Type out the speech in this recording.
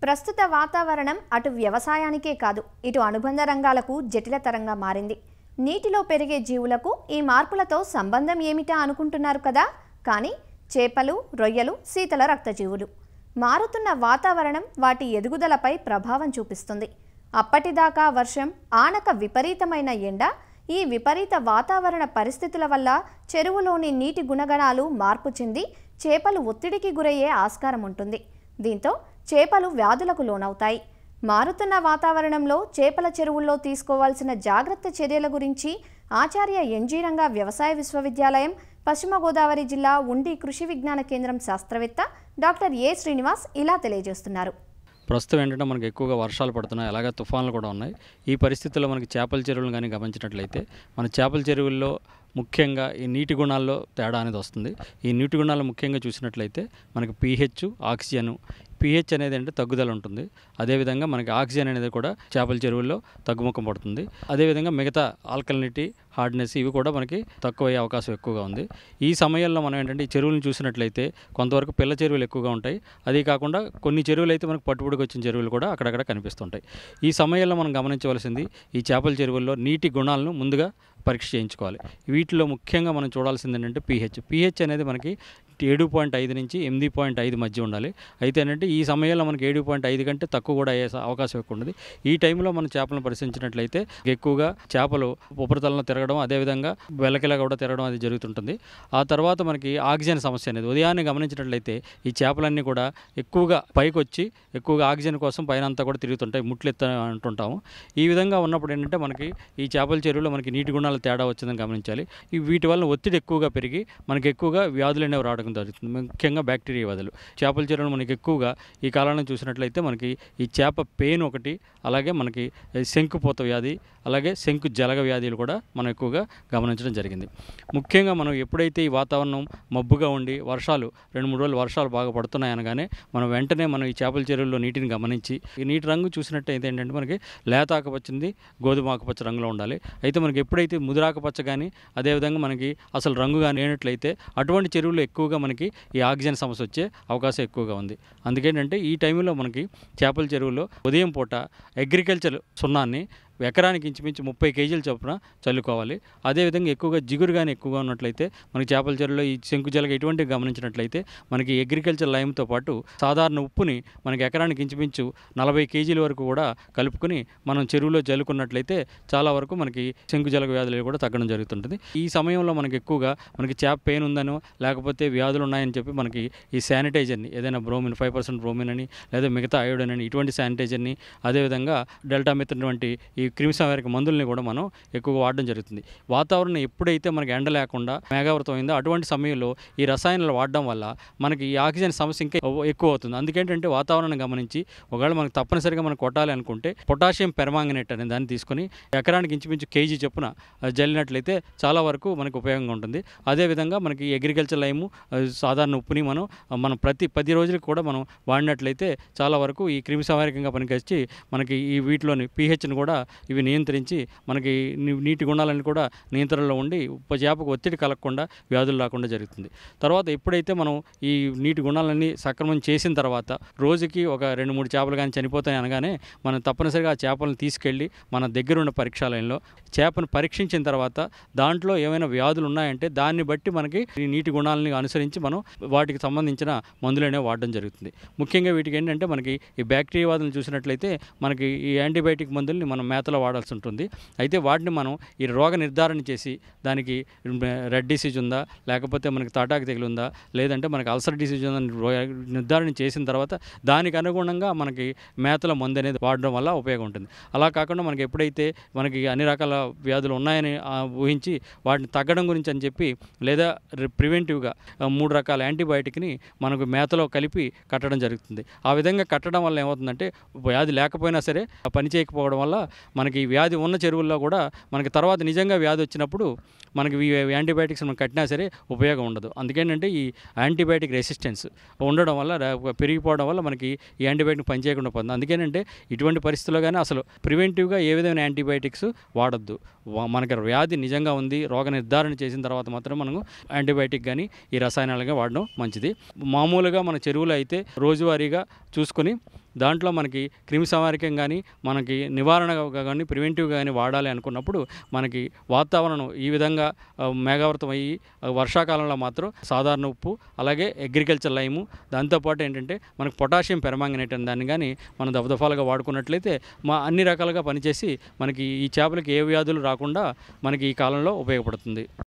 ప్రస్తుత వాతావరణం అటు వ్యవసాయానికే కాదు ఇటు అనుబంధ రంగాలకు జటిలతరంగా మారింది నీటిలో పెరిగే జీవులకు ఈ మార్పులతో సంబంధం ఏమిటా అనుకుంటున్నారు కదా కానీ చేపలు రొయ్యలు శీతల రక్తజీవులు మారుతున్న వాతావరణం వాటి ఎదుగుదలపై ప్రభావం చూపిస్తుంది అప్పటిదాకా వర్షం ఆనక విపరీతమైన ఎండ ఈ విపరీత వాతావరణ పరిస్థితుల వల్ల చెరువులోని నీటి గుణగణాలు మార్పు చెంది చేపలు ఒత్తిడికి గురయ్యే ఆస్కారం ఉంటుంది దీంతో చేపలు వ్యాధులకు లోనవుతాయి మారుతున్న వాతావరణంలో చేపల చెరువుల్లో తీసుకోవాల్సిన జాగ్రత్త చర్యల గురించి ఆచార్య ఎన్జీరంగా వ్యవసాయ విశ్వవిద్యాలయం పశ్చిమ గోదావరి జిల్లా ఉండి కృషి విజ్ఞాన కేంద్రం శాస్త్రవేత్త డాక్టర్ ఏ శ్రీనివాస్ ఇలా తెలియజేస్తున్నారు ప్రస్తుతం ఏంటంటే మనకి ఎక్కువగా వర్షాలు పడుతున్నాయి అలాగే తుఫాన్లు కూడా ఉన్నాయి ఈ పరిస్థితుల్లో మనకి చేపల చెరువులు కానీ గమనించినట్లయితే మన చేపల చెరువుల్లో ముఖ్యంగా ఈ నీటి గుణాల్లో తేడా అనేది వస్తుంది ఈ నీటి గుణాలు ముఖ్యంగా చూసినట్లయితే మనకి పీహెచ్ ఆక్సిజన్ పీహెచ్ అనేది అంటే తగ్గుదల ఉంటుంది అదేవిధంగా మనకి ఆక్సిజన్ అనేది కూడా చేపల చెరువుల్లో తగ్గుముఖం పడుతుంది అదేవిధంగా మిగతా ఆల్కలినిటీ హార్డ్నెస్ ఇవి కూడా మనకి తక్కువ అయ్యే అవకాశం ఎక్కువగా ఉంది ఈ సమయంలో మనం ఏంటంటే ఈ చెరువులను చూసినట్లయితే కొంతవరకు పిల్ల చెరువులు ఎక్కువగా ఉంటాయి అదే కాకుండా కొన్ని చెరువులు అయితే మనకు పట్టుబడికి వచ్చిన చెరువులు కూడా అక్కడక్కడ కనిపిస్తుంటాయి ఈ సమయంలో మనం గమనించవలసింది ఈ చేపల చెరువుల్లో నీటి గుణాలను ముందుగా పరీక్ష చేయించుకోవాలి వీటిలో ముఖ్యంగా మనం చూడాల్సింది ఏంటంటే పీహెచ్ పీహెచ్ అనేది మనకి ఏడు పాయింట్ ఐదు నుంచి ఎనిమిది పాయింట్ ఐదు మధ్య ఉండాలి అయితే ఏంటంటే ఈ సమయంలో మనకి ఏడు పాయింట్ ఐదు కంటే తక్కువ కూడా అయ్యే స- అవకాశం ఎక్కువ ఉంటుంది ఈ టైంలో మనం చేపలను పరిశీలించినట్లయితే ఎక్కువగా చేపలు ఉపరితలంలో తిరగడం అదేవిధంగా వెలకిలా కూడా తిరగడం అది జరుగుతుంటుంది ఆ తర్వాత మనకి ఆక్సిజన్ సమస్య అనేది ఉదయాన్నే గమనించినట్లయితే ఈ చేపలన్నీ కూడా ఎక్కువగా పైకి వచ్చి ఎక్కువగా ఆక్సిజన్ కోసం పైన అంతా కూడా తిరుగుతుంటాయి ముట్లు ఎత్త అంటుంటాము ఈ విధంగా ఉన్నప్పుడు ఏంటంటే మనకి ఈ చేపల చెరువులో మనకి నీటి గుణాలు తేడా వచ్చిందని గమనించాలి ఈ వీటి వల్ల ఒత్తిడి ఎక్కువగా పెరిగి మనకి ఎక్కువగా వ్యాధులు అనేవి రావడం జరుగుతుంది ముఖ్యంగా బ్యాక్టీరియా వ్యాధులు చేపల చెరువులు మనకి ఎక్కువగా ఈ కాలంలో చూసినట్లయితే మనకి ఈ చేప పెయిన్ ఒకటి అలాగే మనకి శంకుపోత వ్యాధి అలాగే శంకు జలగ వ్యాధులు కూడా మనం ఎక్కువగా గమనించడం జరిగింది ముఖ్యంగా మనం ఎప్పుడైతే ఈ వాతావరణం మబ్బుగా ఉండి వర్షాలు రెండు మూడు రోజులు వర్షాలు బాగా పడుతున్నాయి అనగానే మనం వెంటనే మనం ఈ చేపల చెరువుల్లో నీటిని గమనించి ఈ నీటి రంగు చూసినట్టయితే ఏంటంటే మనకి లేత ఆకుపచ్చింది గోధుమ ఆకుపచ్చ రంగులో ఉండాలి అయితే మనకి ఎప్పుడైతే ముదురాకుపచ్చ కానీ అదేవిధంగా మనకి అసలు రంగు కానీ లేనట్లయితే అటువంటి చెరువులు ఎక్కువగా మనకి ఈ ఆక్సిజన్ సమస్య వచ్చే అవకాశం ఎక్కువగా ఉంది అందుకేంటంటే ఈ టైంలో మనకి చేపల చెరువులో ఉదయం పూట అగ్రికల్చర్ సున్నాన్ని ఎకరానికి ఇంచుమించు ముప్పై కేజీలు చొప్పున చల్లుకోవాలి అదేవిధంగా ఎక్కువగా జిగురు కానీ ఎక్కువగా ఉన్నట్లయితే మనకి చేపల చెరువులో ఈ శంకు జలగ ఇటువంటివి గమనించినట్లయితే మనకి అగ్రికల్చర్ లైమ్తో పాటు సాధారణ ఉప్పుని మనకి ఎకరానికి ఇంచుమించు నలభై కేజీల వరకు కూడా కలుపుకొని మనం చెరువులో జల్లుకున్నట్లయితే చాలా వరకు మనకి శంకు జలగ వ్యాధులు కూడా తగ్గడం జరుగుతుంటుంది ఈ సమయంలో మనకి ఎక్కువగా మనకి చేప పెయిన్ ఉందనో లేకపోతే వ్యాధులు ఉన్నాయని చెప్పి మనకి ఈ శానిటైజర్ని ఏదైనా బ్రోమిన్ ఫైవ్ పర్సెంట్ బ్రోమిన్ అని లేదా మిగతా అయోడిన్ అని ఇటువంటి శానిటైజర్ని అదేవిధంగా డెల్టామిత్రిన్ వంటి ఈ క్రిమిసంహారక మందుల్ని కూడా మనం ఎక్కువగా వాడడం జరుగుతుంది వాతావరణం ఎప్పుడైతే మనకి ఎండ లేకుండా మేఘావృతం అయిందో అటువంటి సమయంలో ఈ రసాయనాలు వాడడం వల్ల మనకి ఈ ఆక్సిజన్ సమస్య ఇంకా ఎక్కువ అవుతుంది అందుకేంటంటే వాతావరణం గమనించి ఒకవేళ మనకు తప్పనిసరిగా మనం కొట్టాలి అనుకుంటే పొటాషియం పెర్మాంగనేట్ అనే దాన్ని తీసుకొని ఎకరానికి ఇంచుమించు కేజీ చొప్పున ఆ, జల్లినట్లయితే చాలా వరకు మనకు ఉపయోగంగా ఉంటుంది అదేవిధంగా మనకి అగ్రికల్చర్ లైము ఆ, సాధారణ ఉప్పుని మనం ఆ, మనం ప్రతి పది రోజులకు కూడా మనం వాడినట్లయితే చాలా వరకు ఈ క్రిమి సంహారకంగా పనికొచ్చి మనకి ఈ వీటిలోని పీహెచ్ని కూడా ఇవి నియంత్రించి మనకి నీ- నీటి గుణాలన్నీ కూడా నియంత్రణలో ఉండి ఉప చేపకు ఒత్తిడి కలగకుండా వ్యాధులు రాకుండా జరుగుతుంది తర్వాత ఎప్పుడైతే మనం ఈ నీటి గుణాలన్నీ సక్రమం చేసిన తర్వాత రోజుకి ఒక రెండు మూడు చేపలు కానీ చనిపోతాయి అనగానే మనం తప్పనిసరిగా ఆ చేపలను తీసుకెళ్ళి మన దగ్గరున్న పరీక్షాలయంలో చేపను పరీక్షించిన తర్వాత దాంట్లో ఏమైనా వ్యాధులు ఉన్నాయంటే దాన్ని బట్టి మనకి ఈ నీటి గుణాలని అనుసరించి మనం వాటికి సంబంధించిన మందులు అనేవి వాడడం జరుగుతుంది ముఖ్యంగా వీటికి ఏంటంటే మనకి ఈ బ్యాక్టీరియా వ్యాధులను చూసినట్లయితే మనకి ఈ యాంటీబయాటిక్ మందుల్ని మనం మేతలో వాడాల్సి ఉంటుంది అయితే వాటిని మనం ఈ రోగ నిర్ధారణ చేసి దానికి రెడ్ డిసీజ్ ఉందా లేకపోతే మనకి తాటాకు తెగులు ఉందా లేదంటే మనకి అల్సర్ డిసీజ్ ఉందా అని రో- నిర్ధారణ చేసిన తర్వాత దానికి అనుగుణంగా మనకి మేతల మందు అనేది వాడడం వల్ల ఉపయోగం ఉంటుంది అలా కాకుండా మనకి ఎప్పుడైతే మనకి అన్ని రకాల వ్యాధులు ఉన్నాయని ఆ, ఊహించి వాటిని తగ్గడం గురించి అని చెప్పి లేదా ప్రివెంటివ్గా మూడు రకాల యాంటీబయాటిక్ని మనకు మేతలో కలిపి కట్టడం జరుగుతుంది ఆ విధంగా కట్టడం వల్ల ఏమవుతుందంటే వ్యాధి లేకపోయినా సరే ఆ పని చేయకపోవడం వల్ల మనకి ఈ వ్యాధి ఉన్న చెరువుల్లో కూడా మనకి తర్వాత నిజంగా వ్యాధి వచ్చినప్పుడు మనకి ఈ యాంటీబయాటిక్స్ మనం కట్టినా సరే ఉపయోగం ఉండదు అందుకేంటంటే ఈ యాంటీబయాటిక్ రెసిస్టెన్స్ ఉండడం వల్ల రా- పెరిగిపోవడం వల్ల మనకి ఈ యాంటీబయాటిక్ పనిచేయకుండా పోతుంది అందుకేనంటే ఇటువంటి పరిస్థితుల్లో కానీ అసలు ప్రివెంటివ్గా ఏ విధమైన యాంటీబయాటిక్స్ వాడొద్దు వా- మనకి వ్యాధి నిజంగా ఉంది రోగ నిర్ధారణ చేసిన తర్వాత మాత్రం మనము యాంటీబయాటిక్ కానీ ఈ రసాయనాలుగా వాడడం మంచిది మామూలుగా మన చెరువులో అయితే రోజువారీగా చూసుకొని దాంట్లో మనకి క్రిమి సంహారకం కానీ మనకి నివారణగా కానీ ప్రివెంటివ్గా కానీ వాడాలి అనుకున్నప్పుడు మనకి వాతావరణం ఈ విధంగా ఆ, మేఘావృతం అయ్యి ఆ, వర్షాకాలంలో మాత్రం సాధారణ ఉప్పు అలాగే అగ్రికల్చర్ లైము దాంతోపాటు ఏంటంటే మనకు పొటాషియం పెరమాంగనేట్ అనే దాన్ని కానీ మనం దఫదఫాలుగా వాడుకున్నట్లయితే మా అన్ని రకాలుగా పనిచేసి మనకి ఈ చేపలకి ఏ వ్యాధులు రాకుండా మనకి ఈ కాలంలో ఉపయోగపడుతుంది